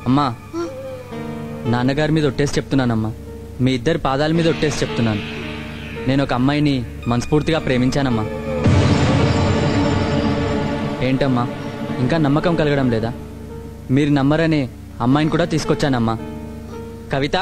అమ్మా నాన్నగారి మీద ఒట్టేసి చెప్తున్నానమ్మా మీ ఇద్దరి పాదాల మీద ఒట్టేసి చెప్తున్నాను నేను ఒక అమ్మాయిని మనస్ఫూర్తిగా ప్రేమించానమ్మా ఏంటమ్మా ఇంకా నమ్మకం కలగడం లేదా మీరు నమ్మరనే అమ్మాయిని కూడా తీసుకొచ్చానమ్మా కవిత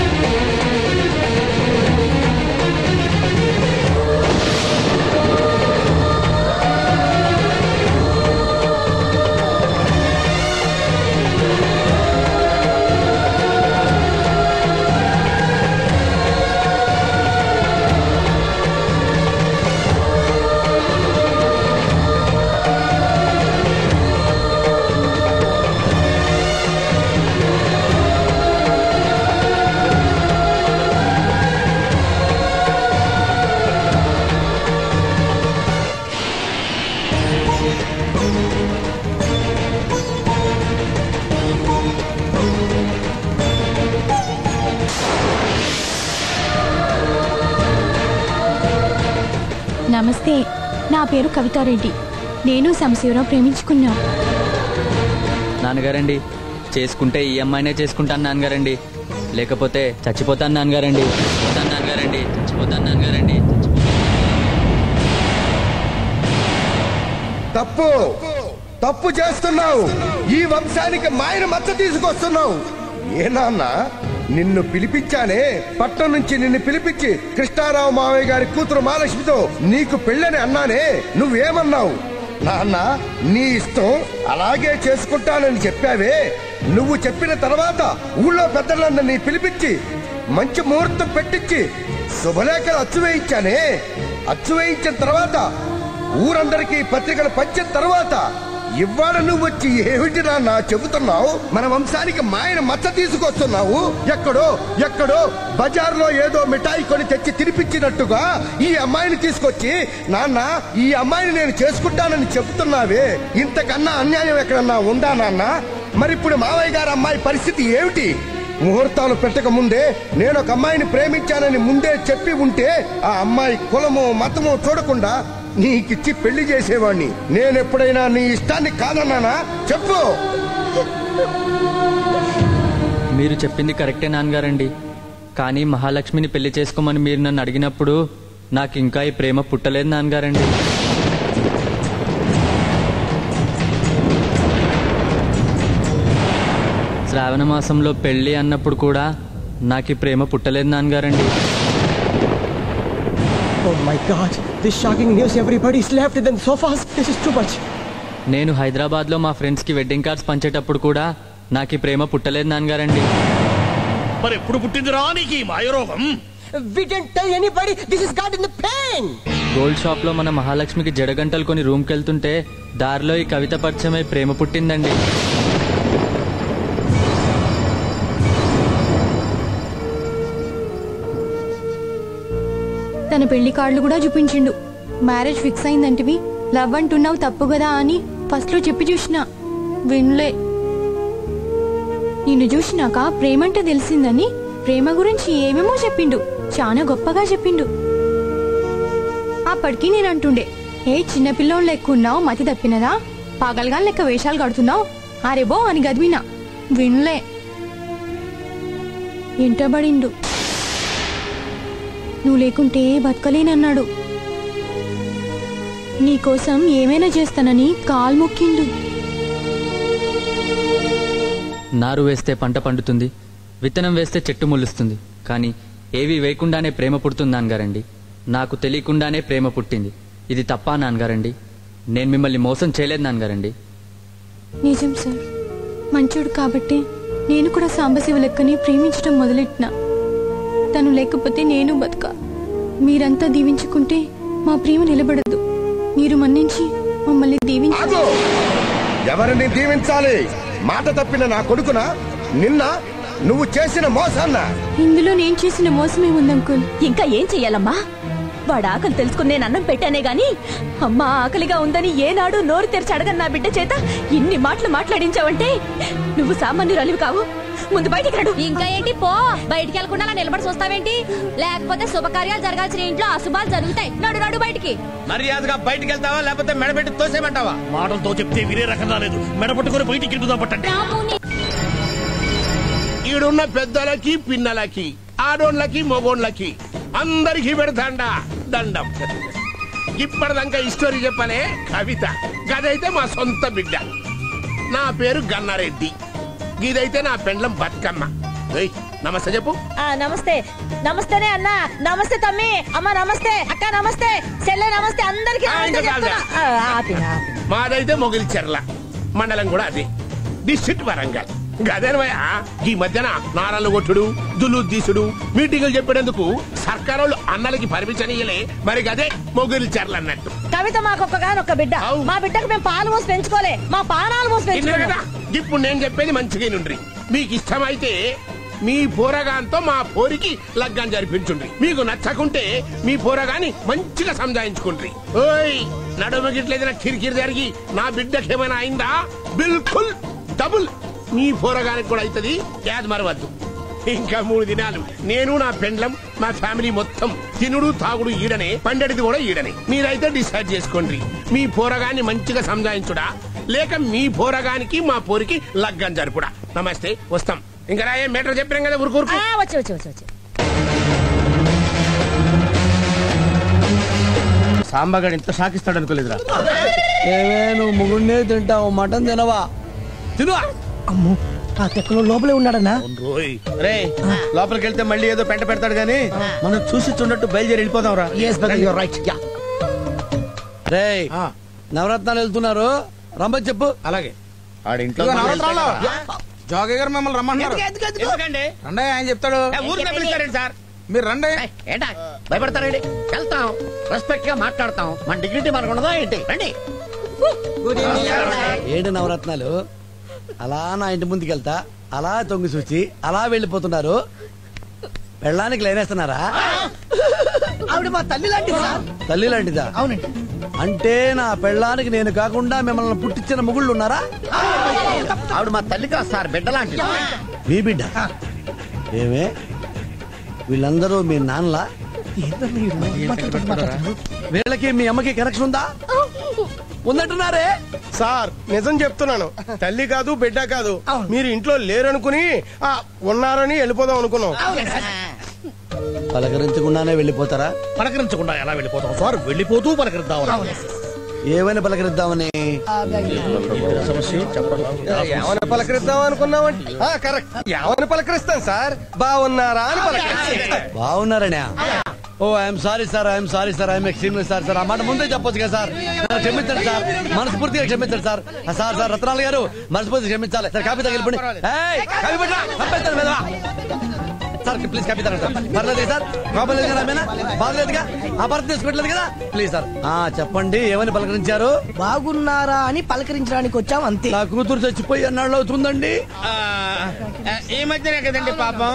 నమస్తే నా పేరు కవితారెడ్డి నేను శంశివరావు ప్రేమించుకున్నా నాన్నగారండి చేసుకుంటే ఈ అమ్మాయినే చేసుకుంటాను నాన్నగారండి లేకపోతే చచ్చిపోతాను నాన్నగారండి చచ్చిపోతాను నాన్నగారండి చచ్చిపోతాను నాన్నగారండి చచ్చిపోతాను తప్పు తప్పు చేస్తున్నావు ఈ వంశానికి మాయన మచ్చ తీసుకొస్తున్నావు ఏ నాన్న నిన్ను పిలిపించానే పట్నం నుంచి నిన్ను పిలిపించి కృష్ణారావు మావయ్య గారి కూతురు మహాలక్ష్మితో నీకు పెళ్ళని అన్నానే నువ్వేమన్నావు నాన్న నీ ఇష్టం అలాగే చేసుకుంటానని చెప్పావే నువ్వు చెప్పిన తర్వాత ఊళ్ళో పెద్దలందరినీ పిలిపించి మంచి ముహూర్తం పెట్టించి శుభలేఖలు అచ్చు వేయించానే అచ్చు వేయించిన తర్వాత ఊరందరికీ పత్రికలు పంచిన తర్వాత ఇవాళ నువ్వు వచ్చి ఏమిటి నాన్న చెబుతున్నావు మన వంశానికి మాయన మచ్చ తీసుకొస్తున్నావు ఎక్కడో ఎక్కడో బజార్లో ఏదో మిఠాయి కొని తెచ్చి తినిపించినట్టుగా ఈ అమ్మాయిని తీసుకొచ్చి నాన్న ఈ అమ్మాయిని నేను చేసుకుంటానని చెబుతున్నావే ఇంతకన్నా అన్యాయం ఎక్కడన్నా ఉందా నాన్న మరి ఇప్పుడు మావయ్య గారి అమ్మాయి పరిస్థితి ఏమిటి ముహూర్తాలు పెట్టక ముందే నేను ఒక అమ్మాయిని ప్రేమించానని ముందే చెప్పి ఉంటే ఆ అమ్మాయి కులము మతము చూడకుండా నీకిచ్చి పెళ్లి చేసేవాణ్ణి నేను ఎప్పుడైనా నీ ఇష్టాన్ని కాదన్నానా చెప్పు మీరు చెప్పింది కరెక్టే నాన్నగారండి కానీ మహాలక్ష్మిని పెళ్లి చేసుకోమని మీరు నన్ను అడిగినప్పుడు నాకు ఇంకా ఈ ప్రేమ పుట్టలేదు నాన్నగారండి శ్రావణ మాసంలో పెళ్లి అన్నప్పుడు కూడా నాకు ఈ ప్రేమ పుట్టలేదు నాన్నగారండి Oh my god, this shocking news everybody's left and then so fast. This is too much. నేను హైదరాబాద్లో మా ఫ్రెండ్స్కి వెడ్డింగ్ కార్డ్స్ పంచేటప్పుడు కూడా నాకు ఈ ప్రేమ పుట్టలేదు నాన్నగారండి మరి ఎప్పుడు పుట్టిందిరా నీకు ఈ మాయరోగం We didn't tell anybody. This is God in the pain. Gold shop లో మన మహాలక్ష్మికి జడగంటలు కొని రూమ్కి వెళ్తుంటే దారిలో ఈ కవిత పరిచయమై ప్రేమ పుట్టిందండి తన పెళ్లి కార్డులు కూడా చూపించిండు మ్యారేజ్ ఫిక్స్ అయిందంటివి లవ్ అంటున్నావు తప్పు కదా అని ఫస్ట్ లో చెప్పి చూసిన వినలే నిన్ను చూసినాక ప్రేమంటే తెలిసిందని ప్రేమ గురించి ఏమేమో చెప్పిండు చాలా గొప్పగా చెప్పిండు అప్పటికి నేను అంటుండే ఏ చిన్నపిల్లోని లెక్క ఉన్నావు మతి తప్పినదా పాగల్గా లెక్క వేషాలు కడుతున్నావు అరేబో అని గదివినా వినలే ఇంటబడిండు నువ్వు లేకుంటే బతకలేనన్నాడు నీకోసం ఏమైనా చేస్తానని కాలు మొక్కిండు నారు వేస్తే పంట పండుతుంది విత్తనం వేస్తే చెట్టు మొలుస్తుంది కానీ ఏవి వేయకుండానే ప్రేమ పుడుతుంది నాన్నగారండి నాకు తెలియకుండానే ప్రేమ పుట్టింది ఇది తప్పా నాన్నగారండి నేను మిమ్మల్ని మోసం చేయలేదు నాన్నగారండి నిజం సార్ మంచోడు కాబట్టి నేను కూడా సాంబశివ లెక్కని ప్రేమించడం మొదలెట్టిన తను లేకపోతే నేను బతక మీరంతా దీవించుకుంటే మా ప్రేమ నిలబడదు మీరు మన్నించి మమ్మల్ని దీవించి ఆగు ఎవరిని దీవించాలి మాట తప్పిన నా కొడుకున నిన్న నువ్వు చేసిన మోసాన్న ఇందులో నేను చేసిన మోసమే ఉంది అంకుల్ ఇంకా ఏం చెయ్యాలమ్మా వాడు ఆకలి తెలుసుకుని నేను అన్నం పెట్టానే గాని అమ్మా ఆకలిగా ఉందని ఏనాడు నోరు తెరిచి అడగని నా బిడ్డ చేత ఇన్ని మాటలు మాట్లాడించావంటే నువ్వు సామాన్యురాలివి కావు ముందు బయటికి రాడు ఇంకా ఏంటి పో బయటికి వెళ్ళకుండా అలా నిలబడి చూస్తావేంటి లేకపోతే శుభకార్యాలు జరగాల్సిన ఇంట్లో అశుభాలు జరుగుతాయి నడు నడు బయటికి మర్యాదగా బయటికి వెళ్తావా లేకపోతే మెడబెట్టి తోసేయమంటావా మాటలతో చెప్తే వినే రకం రాలేదు మెడపట్టుకుని బయటికి ఇంటుదా పట్టండి రాముని ఈడున్న పెద్దలకి పిన్నలకి ఆడోళ్ళకి మొగోళ్ళకి అందరికి పెడతాండా దండం ఇప్పటిదాకా ఈ స్టోరీ చెప్పలే కవిత గదైతే మా సొంత బిడ్డ నా పేరు గన్నారెడ్డి ఇదైతే నా పెండ్లం బతుకమ్మ ఏయ్, నమస్తే చెప్పు ఆ నమస్తే నమస్తేనే అన్న నమస్తే తమ్మి అమ్మ నమస్తే అక్క నమస్తే చెల్లె నమస్తే అందరికి ఆ, నమస్తే ఇంకా చెప్తున్నా. చాలులే. ఆ, ఆపిన, ఆపిన. మాదైతే మొగిలిచెర్ల మండలం కూడా అదే డిస్ట్రిక్ట్ వరంగల్ గదేనవయ్య ఈ మధ్యన నారాలు కొట్టుడు దులు తీసుడు మీటింగులు చెప్పేందుకు సర్కారోళ్ళు అన్నలకి పర్మిషన్ ఇయ్యలే మరి గదే మొగిలిచెర్ల అన్నట్టు కవిత మాకొక్కగానొక్క బిడ్డ అవు. మా బిడ్డకు మేము పాలు పోసి పెంచుకోలే మా పానాలు పోసి ఇన్నారు పెంచుకోలే కదా ఇప్పుడు నేను చెప్పేది మంచిగా నుండ్రి మీకు ఇష్టమైతే మీ పోరగాంతో మా పోరికి లగ్గం జరిపించుండ్రి మీకు నచ్చకుంటే మీ పోరగాని మంచిగా సంజాయించుకుండ్రి ఓయ్ నడుమ గిట్లేదైనా కిరికిరి జరిగి నా బిడ్డకి ఏమైనా అయిందా బిల్కుల్ డబుల్ మీ పోరగానికి కూడా అవుతుంది యాద్ మరవద్దు ఇంకా మూడు దినాలు నేను నా పెండ్లం మా ఫ్యామిలీ మొత్తం తినుడు తాగుడు ఈడనే పండడిది కూడా ఈడనే మీరైతే డిసైడ్ చేసుకోండి మీ పోరగాన్ని మంచిగా సంజాయించుడా లేక మీ పోరగానికి మా పోరికి లగ్గం జరుపుడా నమస్తే వస్తాం ఇంకా రాయే మీటర్ చెప్పినాం కదా ఊరుకూరుకు ఆ, వచ్చి వచ్చి వచ్చి వచ్చి సాంబగాడు ఇంత షాకిస్తాడు అనుకోలేదురా ఏమే నువ్వు ముగుడినే తింటావు మటన్ తినవా తినువా అమ్మో ఆ తెక్కలో లోపలే ఉన్నాడన్నా రోయ్ రే లోపలికి వెళ్తే మళ్ళీ ఏదో పెంట పెడతాడు గానీ మనం చూసి చూడట్టు బయలుదేరి వెళ్ళిపోదాం రా రైట్ రే నవరత్నాలు వెళ్తున్నారు రమ్మ చెప్పు అలాగే ఆడింట్లో జోగి గారు మిమ్మల్ని రమ్మంటున్నారు ఎందుకండి రండి ఆయన చెప్తాడు ఏ, ఊరికే పిలుస్తారండి సార్ మీరు రండి ఏంటా భయపడతారండి వెళ్తాం రెస్పెక్ట్ గా మాట్లాడతాం మన డిగ్నిటీ మనకు ఉండదా ఏంటి రండి ఏంటి నవరత్నాలు అలా నా ఇంటి ముందుకు వెళ్తా అలా తొంగి చూచి అలా వెళ్ళిపోతున్నారు పెళ్ళానికి లైనేస్తున్నారా ఆవిడ మా తల్లి లాంటిది సార్ తల్లి లాంటిదా అవునండి అంటే నా పెళ్ళానికి నేను కాకుండా మిమ్మల్ని పుట్టించిన ముగుళ్ళు ఉన్నారా ఆవిడ మా తల్లి కాదు సార్ బిడ్డ లాంటిది మీ బిడ్డ ఏమే వీళ్ళందరూ మీ నాన్నలా వీళ్ళకి మీ అమ్మకి కనెక్షన్ ఉందా ఉందంటున్నారే సార్ నిజం చెప్తున్నాను తల్లి కాదు బిడ్డ కాదు మీరు ఇంట్లో లేరనుకుని ఆ, ఉన్నారని వెళ్ళిపోదాం అనుకున్నాం పలకరించకుండానే వెళ్ళిపోతారా పలకరించకుండా ఎలా వెళ్ళిపోతాం సార్ వెళ్ళిపోతూ పలకరిద్దాం ఏమైనా పలకరిద్దామని ఏమని పలకరిద్దాం అనుకున్నామంటే కరెక్ట్ ఏమని పలకరిస్తాం సార్ బాగున్నారా అని పలకరిస్తాం బాగున్నారనే oh I'm sorry sir I'm sorry sir I'm extremely sir sir ఆ మాట ముందే చెప్పొచ్చు కదా సార్ నన్ను క్షమించండి సార్ మనస్ఫూర్తిగా క్షమించండి సార్ ఆ, సార్ సార్ రత్నాలు గారు మనస్ఫూర్తిగా క్షమించాలి సార్ కాపీ తగిలిపండి ఏయ్, కాపీ పట్రా, పంపేస్తాను మెదవా. సార్ ప్లీజ్ కాపీ తగ్గండి సార్ పర్లేదు సార్ ప్రాబ్లం లేదు కదా ఆమెనా బాగలేదుగా ఆ భర్త తీసుకెట్టలేదు కదా ప్లీజ్ సార్ ఆ చెప్పండి ఏమని పలకరించారు బాగున్నారా అని పలకరించడానికి వచ్చాం అంతే నా కూతురు చచ్చిపోయి అన్నాళ్ళు అవుతుందండి ఆ, ఆ, ఈ మధ్యనే కదండి పాపం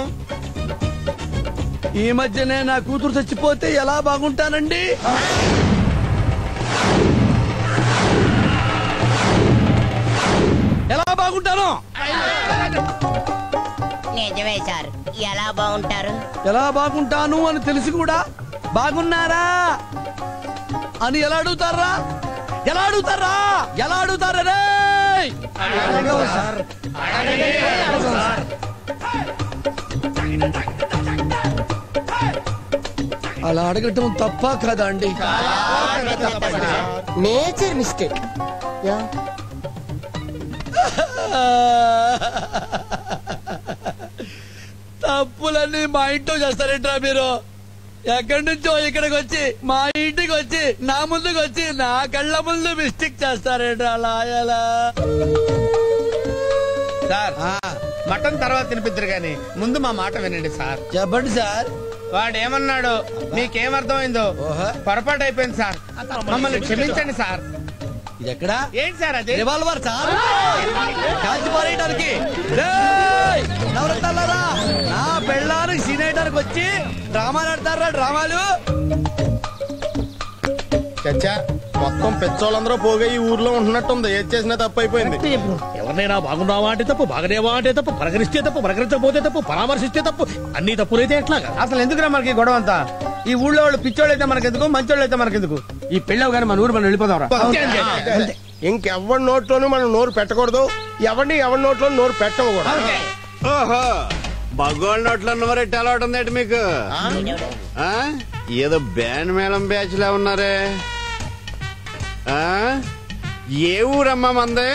ఈ మధ్యనే నా కూతురు చచ్చిపోతే ఎలా బాగుంటానండి ఎలా బాగుంటాను నిజమే సార్ ఎలా బాగుంటారు ఎలా బాగుంటాను అని తెలిసి కూడా బాగున్నారా అని ఎలా అడుగుతారా ఎలా అడుగుతారా ఎలా అడుగుతారా రేయ్? అలా అడగటం తప్ప కదా అండి మేజర్ మిస్టేక్ తప్పులన్నీ మా ఇంట్లో చేస్తారేంట్రా మీరు ఎక్కడి నుంచో ఇక్కడికి వచ్చి మా ఇంటికి వచ్చి నా ముందుకు వచ్చి నా కళ్ళ ముందు మిస్టేక్ చేస్తారేంట్రా లాయలా సార్ మటన్ తర్వాత తినిపిద్దరు గాని ముందు మా మాట వినండి సార్ చెప్పండి సార్ వాడు ఏమన్నాడు మీకేమర్థమైందో ఓహో. పొరపాటు అయిపోయింది సార్ మమ్మల్ని క్షమించండి సార్ ఇది ఎక్కడా ఏంటి సార్ అది రివాల్వర్ సార్ కాల్చి పారేయడానికి రేయ్! నవరత్నాలారా నా పెళ్ళానికి సీనేయడానికి వచ్చి డ్రామాలు ఆడతారా డ్రామాలు చచ్చా మొత్తం పెచ్చోళ్ళందరూ పోగా ఈ ఊర్లో ఉంటున్నట్టుంది ఏది చేసినా తప్పు అయిపోయింది ఎవరినైనా బాగున్నావా అంటే తప్పు బాగనేవా అంటే తప్పు పలకరిస్తే తప్పు పలకరించకపోతే తప్పు పరామర్శిస్తే తప్పు అన్ని తప్పులైతే ఎట్లాగా అసలు ఎందుకురా మనకి ఈ గొడవ అంతా ఈ ఊళ్ళో వాళ్ళు పిచ్చోళ్ళు అయితే మనకెందుకు మంచోళ్ళు అయితే మనకెందుకు ఈ పెళ్ళవు కానీ మన ఊరు మనం వెళ్ళిపోదాం రా ఇంకెవరి నోట్లోనూ మనం నోరు పెట్టకూడదు ఎవరిని ఎవరి నోట్లో నోరు పెట్టము కూడా ఓహో బగోళ్ళ నోట్లో నోరెట్టి అలవాటు ఉందేంటి మీకు ఆ? ఏదో బ్యాండ్ మేళం బ్యాచ్ లా ఉన్నారే ఆ? ఏ ఊరమ్మా మందే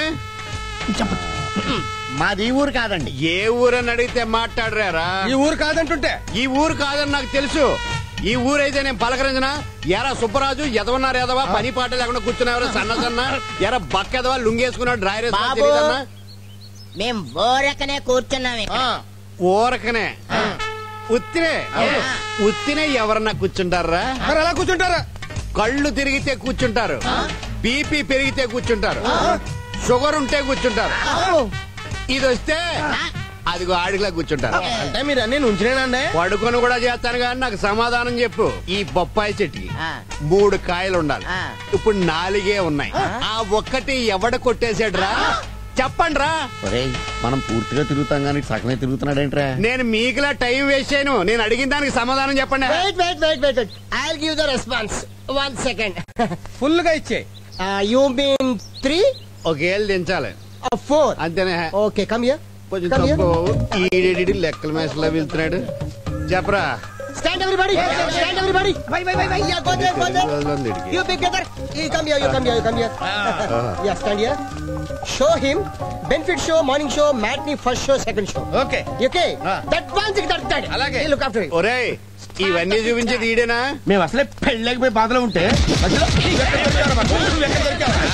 మాది ఈ ఊరు కాదండి ఏ ఊరని అడిగితే మాట్లాడరారా ఈ ఊరు కాదంటుంటే ఈ ఊరు కాదని నాకు తెలుసు ఈ ఊరైతే నేను పలకరించిన ఎరా సుబ్బరాజు ఎదవన్నారు ఎదవా పని పాట లేకుండా కూర్చున్నారు సన్న సన్న ఎర బక్క ఎదవా లుంగేసుకున్నాడు డ్రైవర్ బాబు. మేం బోరకనే కూర్చున్నాం ఇక్కడ. ఊరకనే ఉత్తినే ఉత్తినే ఎవరన్నా కూర్చుంటారా మరి అలా కూర్చుంటారా కళ్ళు తిరిగితే కూర్చుంటారు బీపీ పెరిగితే కూర్చుంటారు షుగర్ ఉంటే కూర్చుంటారు ఇది వస్తే అదిగో ఆడిలా కూర్చుంటారు అంటే మీరు అన్ని నుంచినేనండి పడుకొని కూడా చేస్తాను కానీ నాకు సమాధానం చెప్పు ఈ బొప్పాయి చెట్టుకి ఆ. మూడు కాయలు ఉండాలి ఆ. ఇప్పుడు నాలుగే ఉన్నాయి ఆ ఒక్కటి ఎవడ కొట్టేసాడురా చెప్పండి రా ఒరేయ్ మనం పూర్తిగా తిరుగుతాం కానీ సగమే తిరుగుతున్నాడేంట్రా నేను మీకులా టైం వేస్ట్ చేయను నేను అడిగిన దానికి సమాధానం చెప్పండి wait wait wait wait wait I will give the response one second full గా ఇచ్చే యూ మీన్ త్రీ ఒకేళ్ళు దించాలి ఫోర్ అంతేనే ఓకే కమ్ హియర్ కొంచెం Come here. తప్పు ఈడేడి లెక్కల మేసలా వెళ్తున్నాడు చెప్పరా stand everybody stand everybody why why why why yeah go there go there రోజులంది ఈడికి. You big brother, you come here, you come here, you come here. yeah, stand here. Show him benefit show, morning show, matinee, first show, second show. Okay Okay? Ah. That one thing, that, that. అలాగే. You look after it. ఒరేయ్ ఇవన్నీ చూపించేది ఈడేనా మేము అసలే పెళ్ళకపోయి బాధలో ఉంటే మధ్యలో నువ్వు ఎక్కడ దొరికావురా మాకు? నువ్వు ఎక్కడ దొరికావురా?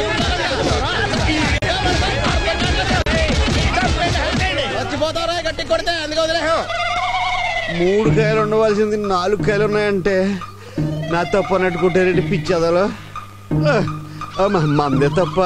చచ్చిపోతారా గట్టి కొడితే అందుకే వదిలేహం మూడు కాయలు ఉండవలసింది నాలుగు కాయలు ఉన్నాయంటే నా తప్పు అన్నట్టుకుంటారేంటి పిచ్చదలో మందే తప్ప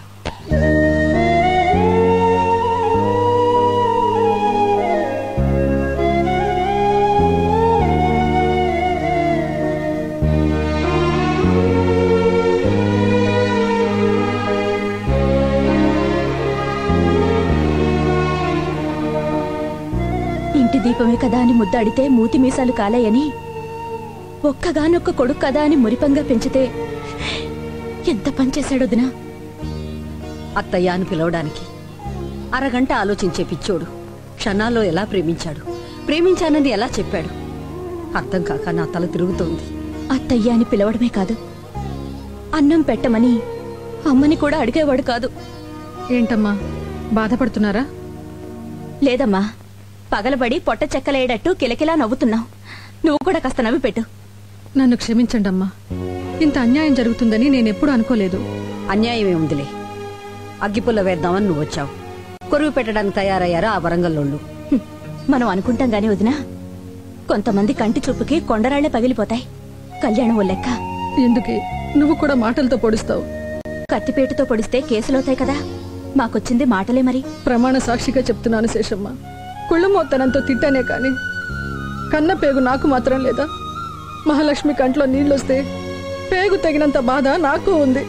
ఇంటి దీపమే కదా అని ముద్దాడితే మూతి మీసాలు కాలేయని ఒక్కగానొక్క కొడుకు కదా అని మురిపంగా పెంచితే ఎంత పనిచేశాడో దినా అత్తయ్య అని పిలవడానికి అరగంట ఆలోచించే పిచ్చోడు క్షణాల్లో ఎలా ప్రేమించాడు ప్రేమించానని ఎలా చెప్పాడు అర్థం కాక నా తల తిరుగుతోంది అత్తయ్య అని పిలవడమే కాదు అన్నం పెట్టమని అమ్మని కూడా అడిగేవాడు కాదు ఏంటమ్మా బాధపడుతున్నారా లేదమ్మా పగలబడి పొట్ట చెక్కలేయడట్టు కిలకిలా నవ్వుతున్నావు నువ్వు కూడా కాస్త నవ్వి పెట్టు నన్ను క్షమించండమ్మా ఇంత అన్యాయం జరుగుతుందని నేనెప్పుడు అనుకోలేదు అన్యాయమే ఉందిలే అగ్గిపుల్ల వేద్దామని నువ్వు వచ్చావు కొరువు పెట్టడానికి తయారయ్యారా ఆ వరంగల్లోళ్ళు హ్మ్. మనం అనుకుంటాం గాని వదినా కొంతమంది కంటి చూపుకి కొండరాళ్లే పగిలిపోతాయి కళ్యాణం ఓ లెక్క ఎందుకే నువ్వు కూడా మాటలతో పొడుస్తావు కత్తిపేటతో పొడిస్తే కేసులవుతాయి కదా మాకొచ్చింది మాటలే మరి ప్రమాణ సాక్షిగా చెప్తున్నాను శేషమ్మ కుళ్ళు మోత్తనంతో తిట్టానే కాని కన్న పేగు నాకు మాత్రం లేదా మహాలక్ష్మి కంట్లో నీళ్ళొస్తే పేగు తగినంత బాధ నాకు ఉంది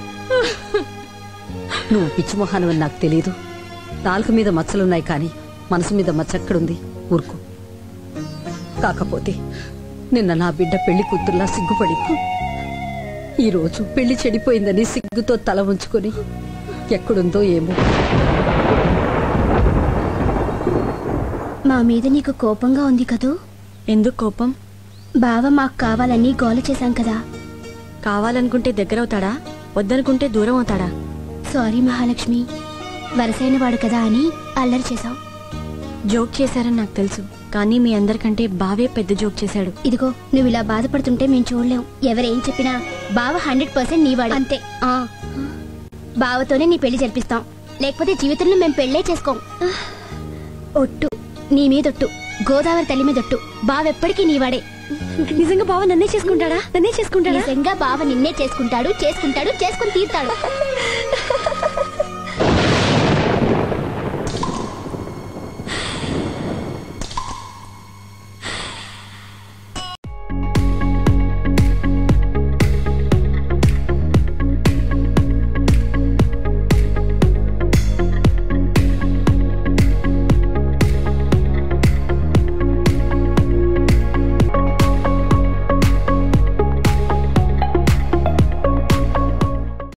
నువ్వు పిచ్చిమొహానవని నాకు తెలీదు నాలుగు మీద మచ్చలున్నాయి కానీ మనసు మీద మచ్చ ఎక్కడుంది ఊరుకో కాకపోతే నిన్న నా బిడ్డ పెళ్లి కూతుర్లా సిగ్గుపడింది ఈరోజు పెళ్లి చెడిపోయిందని సిగ్గుతో తల ఉంచుకొని ఎక్కడుందో ఏమో మా మీద నీకు కోపంగా ఉంది కదూ ఎందుకు కోపం బావ మాకు కావాలని గోల చేశాం కదా కావాలనుకుంటే దగ్గరవుతాడా వద్దనుకుంటే దూరం అవుతాడా సారీ మహాలక్ష్మి వరసైన వాడు కదా అని అల్లరి చేశాం జోక్ చేశారని నాకు తెలుసు కానీ మీ అందరికంటే బావే పెద్ద జోక్ చేశాడు ఇదిగో నువ్వు ఇలా బాధపడుతుంటే మేము చూడలేం ఎవరేం చెప్పినా బావ హండ్రెడ్ పర్సెంట్ నీవాడు అంతే ఆ బావతోనే నీ పెళ్లి జరిపిస్తాం లేకపోతే జీవితంలో మేము పెళ్ళే చేసుకోం ఒట్టు నీ మీదొట్టు గోదావరి తల్లి మీదొట్టు బావెప్పటికీ నీవాడే నిజంగా బావ నన్నే చేసుకుంటాడా నన్నే చేసుకుంటాడా నిజంగా బావ నిన్నే చేసుకుంటాడు చేసుకుంటాడు చేసుకుని తీరుతాడు